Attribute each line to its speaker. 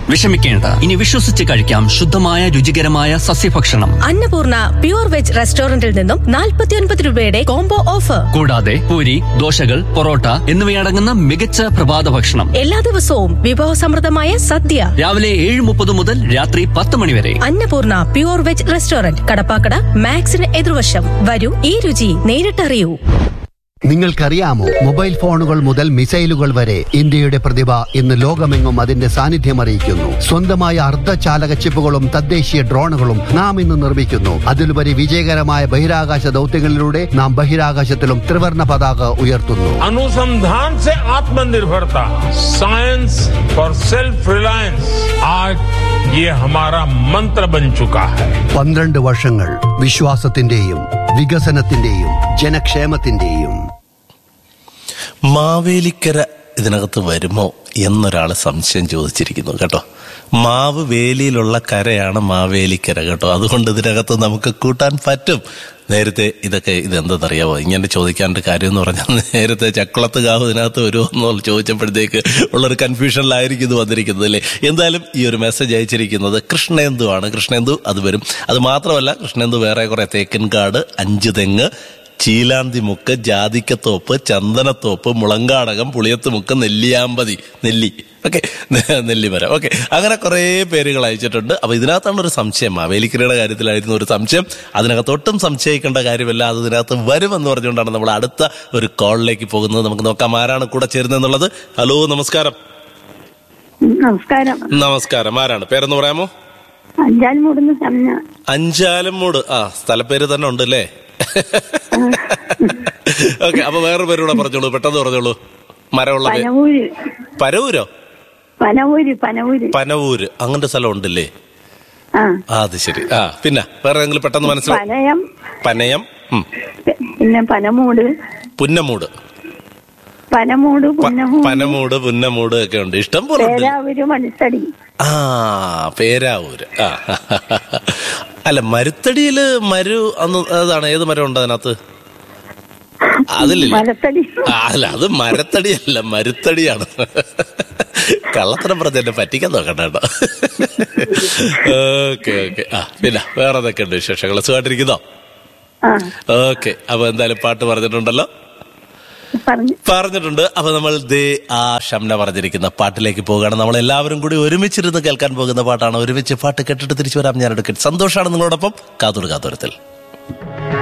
Speaker 1: വിഷമിക്കേണ്ട ഇനി വിശ്വസിച്ച് കഴിക്കാം ശുദ്ധമായ രുചികരമായ സസ്യഭക്ഷണം
Speaker 2: അന്നപൂർണ പ്യൂർ വെജ് റെസ്റ്റോറന്റിൽ നിന്നും 49 രൂപയുടെ കോംബോ ഓഫർ
Speaker 1: കൂടാതെ പൂരി ദോശകൾ പൊറോട്ട എന്നിവയടങ്ങുന്ന മികച്ച പ്രഭാത ഭക്ഷണം
Speaker 2: എല്ലാ ദിവസവും വിഭവസമൃദ്ധമായ സദ്യ
Speaker 1: രാവിലെ ഏഴ് മുപ്പത് മുതൽ രാത്രി പത്ത് മണി വരെ
Speaker 2: Annapurna pure veg restaurant Kadappakkada മാക്സിന് എതിർവശം വരൂ ഈ രുചി നേരിട്ടറിയൂ
Speaker 3: നിങ്ങൾക്കറിയാമോ മൊബൈൽ ഫോണുകൾ മുതൽ മിസൈലുകൾ വരെ ഇന്ത്യയുടെ പ്രതിഭ ഇന്ന് ലോകമെങ്ങും അതിന്റെ സാന്നിധ്യം അറിയിക്കുന്നു സ്വന്തമായ അർദ്ധചാലക ചിപ്പുകളും തദ്ദേശീയ ഡ്രോണുകളും നാം ഇന്ന് നിർമ്മിക്കുന്നു അതിലുപരി വിജയകരമായ ബഹിരാകാശ ദൗത്യങ്ങളിലൂടെ നാം ബഹിരാകാശത്തിലും ത്രിവർണ പതാക ഉയർത്തുന്നു
Speaker 4: अनुसंधान से आत्मनिर्भरता साइंस फॉर सेल्फ रिलायंस आज ये हमारा मंत्र बन चुका है
Speaker 3: പന്ത്രണ്ട് വർഷങ്ങൾ വിശ്വാസത്തിന്റെയും വികസനത്തിന്റെയും ജനക്ഷേമത്തിന്റെയും
Speaker 5: മാവേലിക്കര ഇതിനകത്ത് വരുമോ എന്നൊരാൾ സംശയം ചോദിച്ചിരിക്കുന്നു കേട്ടോ മാവ് വേലിയിലുള്ള കരയാണ് മാവേലിക്കര കേട്ടോ അതുകൊണ്ട് ഇതിനകത്ത് നമുക്ക് കൂട്ടാൻ പറ്റും നേരത്തെ ഇതൊക്കെ ഇതെന്തെന്നറിയാമോ ഇങ്ങനെ ചോദിക്കാണ്ട് കാര്യം എന്ന് പറഞ്ഞാൽ നേരത്തെ ചക്കുളത്ത് കാവ് ഇതിനകത്ത് വരുമോ എന്ന് ചോദിച്ചപ്പോഴത്തേക്ക് ഉള്ളൊരു കൺഫ്യൂഷനിലായിരിക്കും ഇത് വന്നിരിക്കുന്നത് അല്ലേ എന്തായാലും ഈ ഒരു മെസ്സേജ് അയച്ചിരിക്കുന്നത് കൃഷ്ണേന്ദു ആണ് കൃഷ്ണേന്ദു അത് വരും അത് മാത്രമല്ല കൃഷ്ണേന്ദു വേറെ കുറെ തേക്കിൻകാട് അഞ്ച് തെങ്ങ് ചീലാന്തിമുക്ക് ജാതിക്കത്തോപ്പ് ചന്ദനത്തോപ്പ് മുളങ്കാടകം പുളിയത്തുമുക്ക് നെല്ലിയാമ്പതി നെല്ലി ഓക്കെ നെല്ലിമരം ഓക്കെ അങ്ങനെ കുറേ പേരുകൾ അയച്ചിട്ടുണ്ട് അപ്പൊ ഇതിനകത്താണ് ഒരു സംശയം മാവേലിക്കരയുടെ കാര്യത്തിലായിരുന്നു ഒരു സംശയം അതിനകത്ത് ഒട്ടും സംശയിക്കേണ്ട കാര്യമില്ല അത് ഇതിനകത്ത് വരുമെന്ന് പറഞ്ഞുകൊണ്ടാണ് നമ്മൾ അടുത്ത ഒരു കോളിലേക്ക് പോകുന്നത് നമുക്ക് നോക്കാം ആരാണ് കൂടെ ചേരുന്നതെന്നുള്ളത് ഹലോ നമസ്കാരം
Speaker 6: നമസ്കാരം
Speaker 5: നമസ്കാരം ആരാണ് പേരെന്ന് പറയാമോ
Speaker 6: അഞ്ചാൽ മൂടുന്ന സമയ
Speaker 5: അഞ്ചാലമ്മൂട് ആ സ്ഥലപ്പേര് തന്നെ ഉണ്ട് അല്ലേ ഓക്കെ അപ്പൊ വേറെ പേരൂടെ പറഞ്ഞോളൂ പെട്ടെന്ന് പറഞ്ഞോളൂ മരമുള്ള പേ-
Speaker 6: പനവൂര്
Speaker 5: പരവൂരോ
Speaker 6: പനവൂര് പനവൂര്
Speaker 5: പനവൂര് അങ്ങനത്തെ സ്ഥലം ഉണ്ടല്ലേ
Speaker 6: ആ
Speaker 5: ആ അത് ശരി ആ പിന്നെ വേറെ ഏതെങ്കിലും പെട്ടെന്ന് മനസ്സിലാവും
Speaker 6: പനയം
Speaker 5: പനയം ഉം,
Speaker 6: പിന്നെ പനമൂട്
Speaker 5: പുന്നമൂട്
Speaker 6: പനമൂട്
Speaker 5: പ-
Speaker 6: പുന്നമൂട്
Speaker 5: പനമൂട് പുന്നമൂട് ഒക്കെ ഉണ്ട് ഇഷ്ടം പോലെ ഉണ്ട്
Speaker 6: പേരാവൂര് മണിത്തടി
Speaker 5: ആ പേരാവൂര് ആ അല്ല മരുത്തടിയില് മരു അന്ന് അതാണ് ഏത് മരം ഉണ്ട് അതിനകത്ത് അതിലില്ല
Speaker 6: മരത്തടി
Speaker 5: ആ, അല്ല അത് മരത്തടിയല്ല മരുത്തടിയാണ് കള്ളത്തരം പറഞ്ഞ് എന്നെ പറ്റിക്കാൻ നോക്കണ്ട കേട്ടോ ഓക്കെ ഓക്കെ ആ പിന്നെ വേറെ എന്തൊക്കെ ഉണ്ട് വിശേഷങ്ങൾ സുഖമായിട്ടിരിക്കുന്നോ
Speaker 6: ആ
Speaker 5: ഓക്കെ അപ്പൊ എന്തായാലും പാട്ട് പറഞ്ഞിട്ടുണ്ടല്ലോ
Speaker 6: പറഞ്ഞു
Speaker 5: പറഞ്ഞിട്ടുണ്ട് അപ്പൊ നമ്മൾ ദേ ആ ഷംന പറഞ്ഞിരിക്കുന്ന പാട്ടിലേക്ക് പോവുകയാണ് നമ്മൾ എല്ലാവരും കൂടി ഒരുമിച്ചിരുന്ന് കേൾക്കാൻ പോകുന്ന പാട്ടാണ് ഒരുമിച്ച് പാട്ട് കേട്ടിട്ട് തിരിച്ചു വരാം ഞാൻ എടുക്കട്ടെ സന്തോഷമാണ് നിങ്ങളോടൊപ്പം കാത്തോട് കാത്തോരത്തിൽ